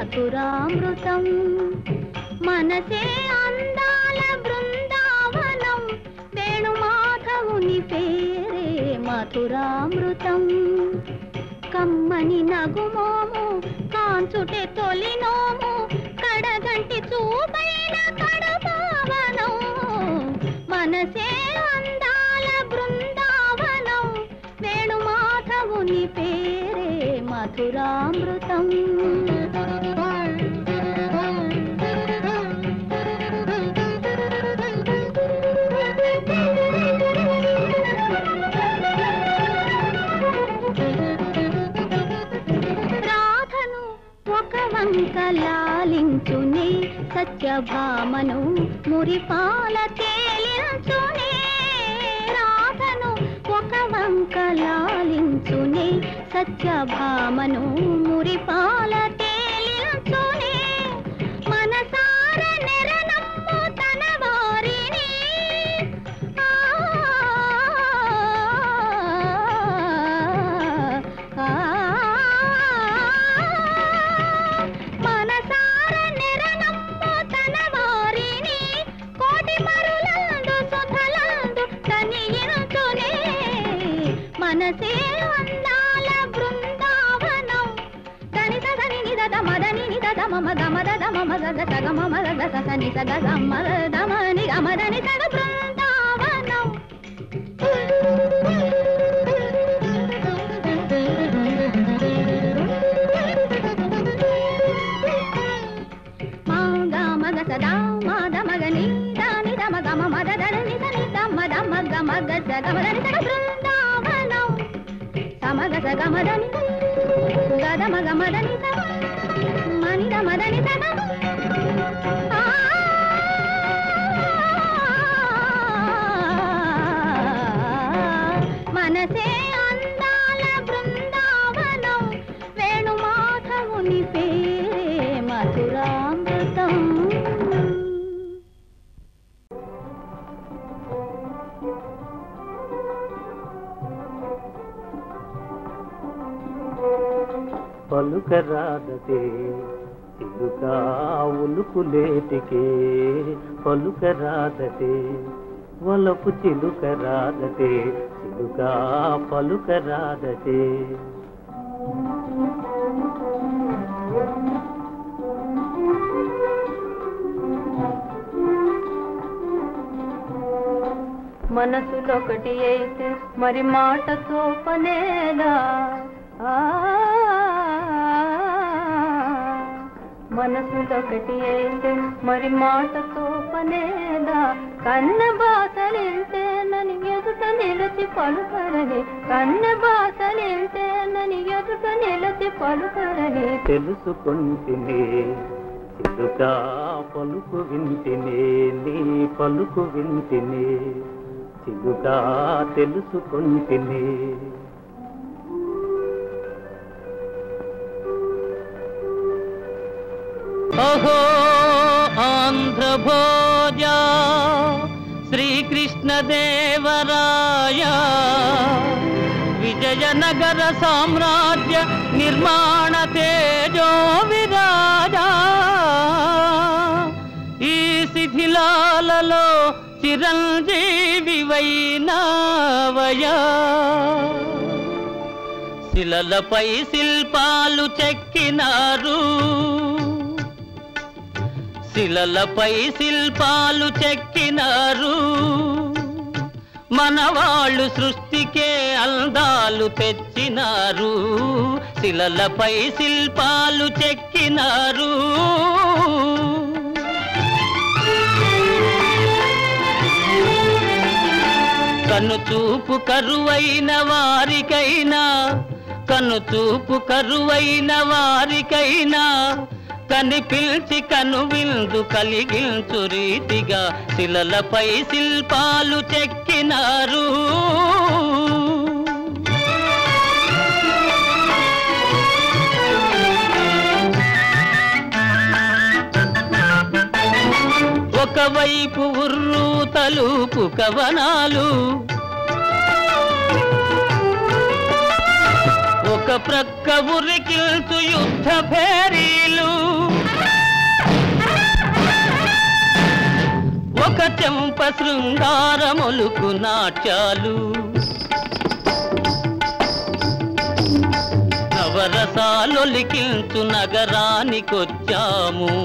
మధురామృతం మనసే అందాల బృందావనం వేణుమాధవుని పేరే మధురామృతం కమ్మని నగుమోము కాంచుటే తొలినోము కడగంటి చూపైన కడపావనం మనసే అందాల బృందావనం వేణుమాధవుని పేరే మధురామృతం రాధను ఒక వంక లాలించునే సత్యభామను మురిపాల తేలించునే రాధను ఒక వంక లాలించునే సత్యభామను మురిపాల తేలించునే మనసార నెరనమ్ము తన వారిని ఆ, ఆ, మనసార నెరనమ్ము తన వారిని కోటి మరులందు సుధలందు తనియించునే మనసే అందాల బృందావనం దని సదని నిదద మదని నిదద మమ గమ దద మమ గగ సగ మమ గగ సస ని సగ గమ దమ ని గమ దని సగ బృందావనం మా గ మగ సదా మా ద మగ ని ద ని ద మగ మమ ద ద ని ద ని ద మ ద మ గ మ గ స గ మ ద ని సగ బృందావనం సమగ సగ మ ద ని గ ద మ గ మ ద ని స మ ని ద మ ద ని స గ ఆ మనసే అందాల బృందావనం వేణుమాధవుని పేరే మధురామృతం పలుకరాదతే చిలుకా ఉలుకులేటికే పలుకరాదతే వలపు చిలుకరాదతే చిలుకా పలుకరాదతే మనసులొకటి అయితే మరి మాట చూపనేలా ఆ, మనసులొకటి అయితే మరి మాట చూపనేలా కన్న బాసలింతేనని ఎదుట నిలిచి పలుకరని కన్న బాసలింతేనని ఎదుట నిలిచి పలుకరని తెలుసుకుంటినే చిలుకా పలుకు వింటినే నీ పలుకు వింటినే చిలుకా తెలుసుకుంటినే అహో ఆంధ్రభోజ శ్రీకృష్ణదేవరాయ విజయనగర సామ్రాజ్య నిర్మాణ తేజో విరాజా ఈ శిథిలాలలో చిరంజీవి వైనావయా శిలలపై శిల్పాలు చెక్కినారు శిలలపై శిల్పాలు చెక్కినారు మనవాళ్ళు సృష్టికే అందాలు తెచ్చినారు శిలలపై శిల్పాలు చెక్కినారు కను చూపు కరువైన వారికైనా కను చూపు కరువైన వారికైనా కనిపిల్చి కను విందు కలిగించు రీతిగా శిలలపై శిల్పాలు చెక్కినారు ఒకవైపు ఉర్రు తలుపు కవనాలు ఒక ప్రక్క ఉరికిల్చు యుద్ధ భేరీలు ఒక చెంప శృంగారములుకు నాట్యాలు నవరసాలొలికించు నగరానికొచ్చాము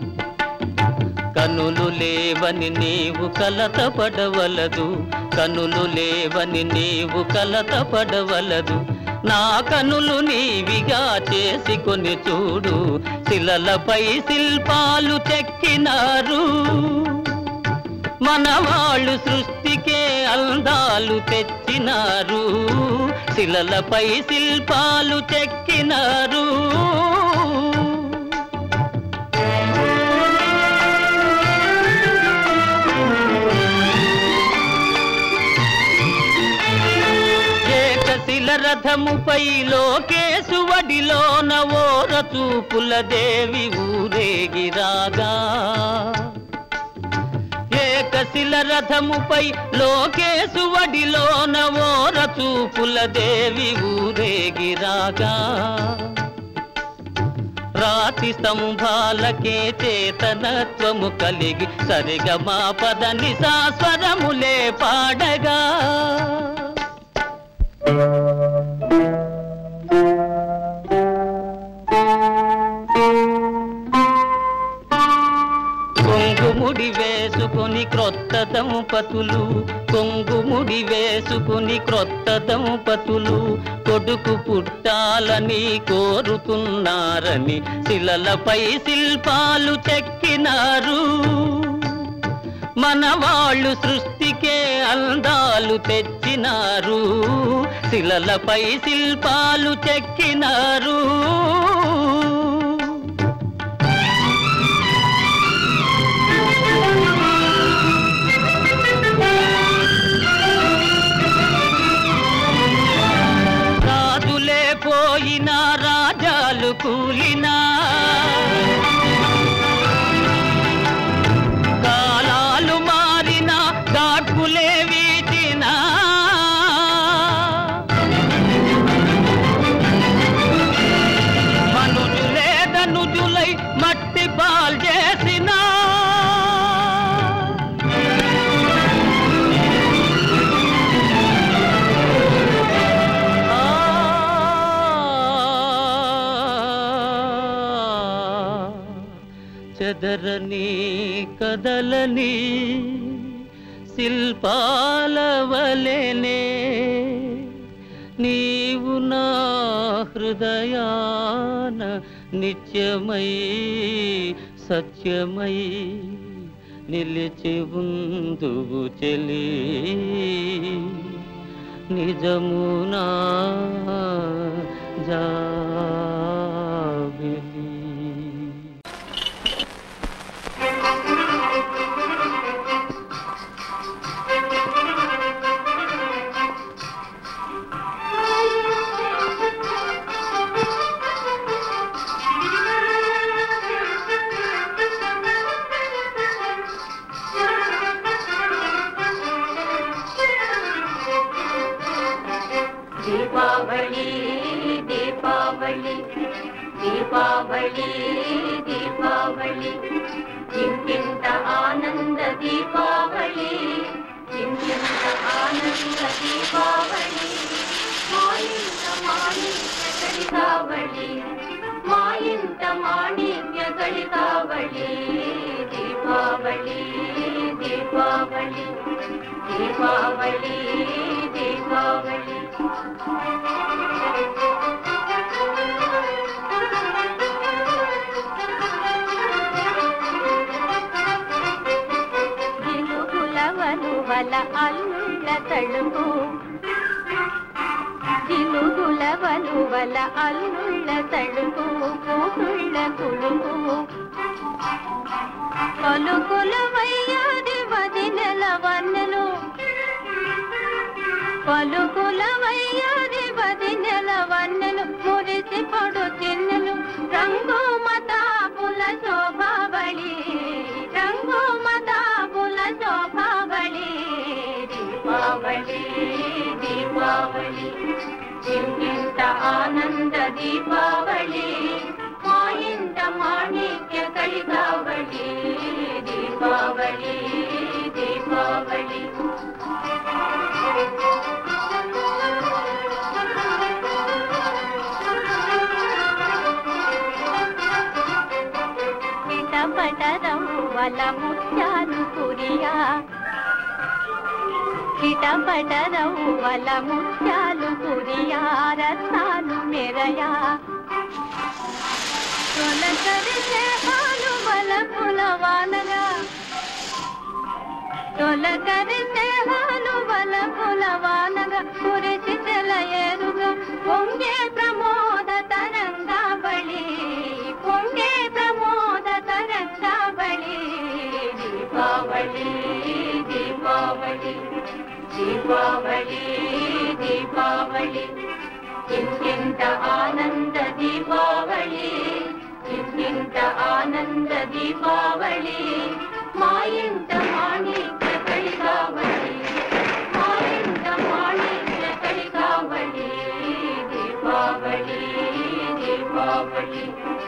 కనులు లేవని నీవు కలత పడవలదు కనులు లేవని నీవు కలత పడవలదు నా కనులు నీవిగా చేసుకొని చూడు శిలలపై శిల్పాలు చెక్కినారు మన వాళ్ళు సృష్టికే అందాలు తెచ్చినారు శిలలపై శిల్పాలు చెక్కినారు ఏకశిల రథముపై లోకేశు వడిలోన ఓర చూపుల దేవి ఊరేగిరాగా ఏకశిల రథముపై లోకేశు వడిలోన ఓర చూపుల దేవి ఊరేగిరాగా రాతి స్తంభాలకే చేతనత్వము కలిగి సరిగమా పదని సాస్వరములే పాడగా కొంగుముడి వేసుకుని క్రొత్త దంపతులు కొంగుముడి వేసుకుని క్రొత్త దంపతులు కొడుకు పుట్టాలని కోరుతున్నారని శిలలపై శిల్పాలు చెక్కినారు మన వాళ్ళు సృష్టికే అందాలు తెచ్చినారు శిలలపై శిల్పాలు చెక్కినారు రాజులే పోయినా రాజాలు కూలినా కాలాలు మారినా గాడ్పులే వీచినా మనుజులే ధనుజులై మట్టి పాల్ చేసినా చెదరని కదలని శిల్పాల వలెనే నీవు నా హృదయాన నిత్యమై సత్యమై నిలిచి ఉందువు చెలి నిజమునా జాబిలి దీపావళి దీపావళి దీపావళి దీపావళి ఇంకింత ఆనంద దీపావళి ఇంకింత ఆనంద దీపావళి మాయింత మాణిక్య గళితావళి మాయింత మాణిక్య గళితావళి దీపావళి దీపావళి దీపావళి దీపావళి జిలుగుల వలువల అల్లుళ్ళ తడుపు జిలుగుల వలువల అల్లుళ్ళ తడుపు కూతుళ్ళ కులుపు పలుకుల వయ్యాది వదినెల వన్నెలు పలుకుల వయ్యాది వదినెల వన్నెలు మురిసి పడు చిన్నెలు రంగు మతాపుల శోభావళి రంగు మతాపుల శోభావళి దీపావళి దీపావళి ఇంత ఆనంద దీపావళి మా ఇంట మాణిక్య కలిగావళి దీపావళి దీపావళి చిటపటరవ్వల ముత్యాలు కురియా చిటపటరవ్వల ముత్యాలు కురియా రత్నాలు మెరయా తొలకరిసే హాలు వలపుల వానగా తొలకరిసే హాలు వలపుల వానగా కురిసి చెలయేరుగా పొంగే ప్రమోద తరంగావళి పొంగే ప్రమోద తరంగావళి దీపావళి దీపావళి దీపావళి దీపావళి ఇంకింత ఆనంద దీపావళి ఇంకింత ఆనంద దీపావళి మా ఇంట మాణిక్య కలిగావళి మా ఇంట మాణిక్య కలిగావళి దీపావళి దీపావళి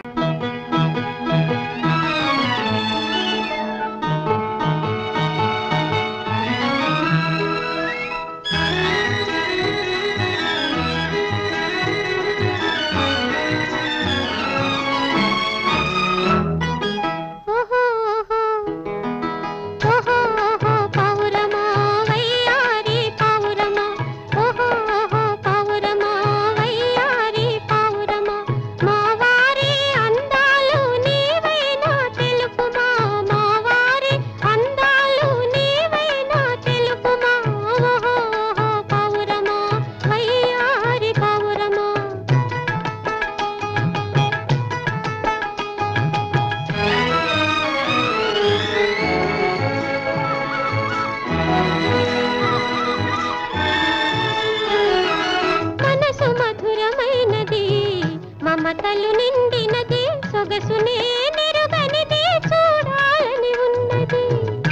ఓహో ఓహో ఓహో ఓహో పౌరమా వయ్యారి పౌరమా ఓహో ఓహో పౌరమా వయ్యారి పౌరమా మా వారి అందాలు నీవైనా తెలుపుమా మా వారి అందాలు నీవైనా తెలుపుమా ఓహో ఓహో పౌరమా వయ్యారి పౌరమా మనసు మధురమైనది మమతలు నిండినది సొగసునే నెరుగనిది చూడాలని ఉన్నది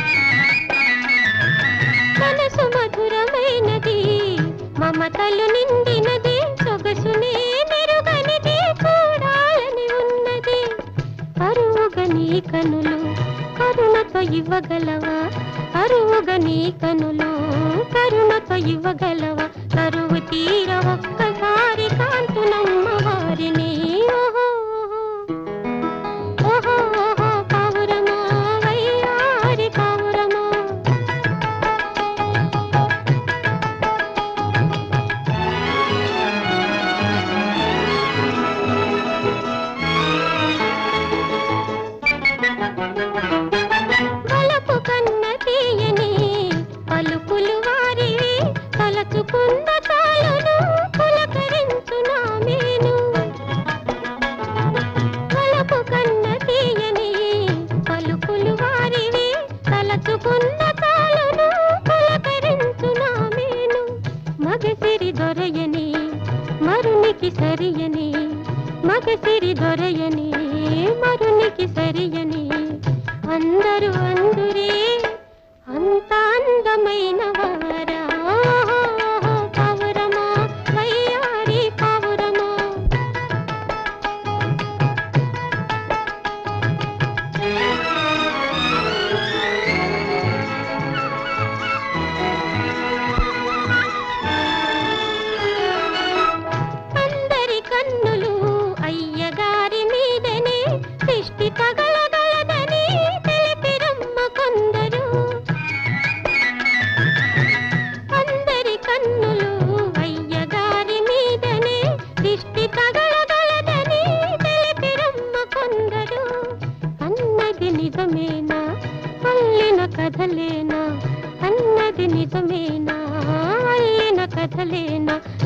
మనసు మధురమైనది మమతలు నిండినది సొగసునే మెరుగనిది చూడాలని ఉన్నది అరువుగ నీ కనులు కరుణతో ఇవ్వగలవా అరువుగ నీ కనులు కరుణతో ఇవ్వగలవా కరువు తీర ఒక్కసారి కాంతునమ్మ వారిని ఓహో ఓహో ఓహో పావురమా వయ్యారి పావురమా వలపు కన్న తీయని పలుకులు వారివి తలచుకున్న తాళును పులకరించునా మేను వలపు కన్న తీయని పలుకులు వారివి తలచుకున్న తాళును పులకరించునా మేను మగసిరి దొరయని మరునికి సరియని మగసిరి దొరయని మరునికి సరియని అందరూ అందురే అంత అందమైన వారా ఓహో, ఓహో, పావురమా వయ్యారి పావురమా అందరి కన్నులు అయ్యగారి మీదనే దిష్టి తగలగలదని తెలిపిరమ్మ కొందరు అందరి కన్నులు అయ్యగారి మీదనే దిష్టి తగలగలదని తెలిపిరమ్మ కొందరు అన్నది నిజమేనా అల్లిన కథలేనా అన్నది నిజమేనా అల్లిన కథలేనా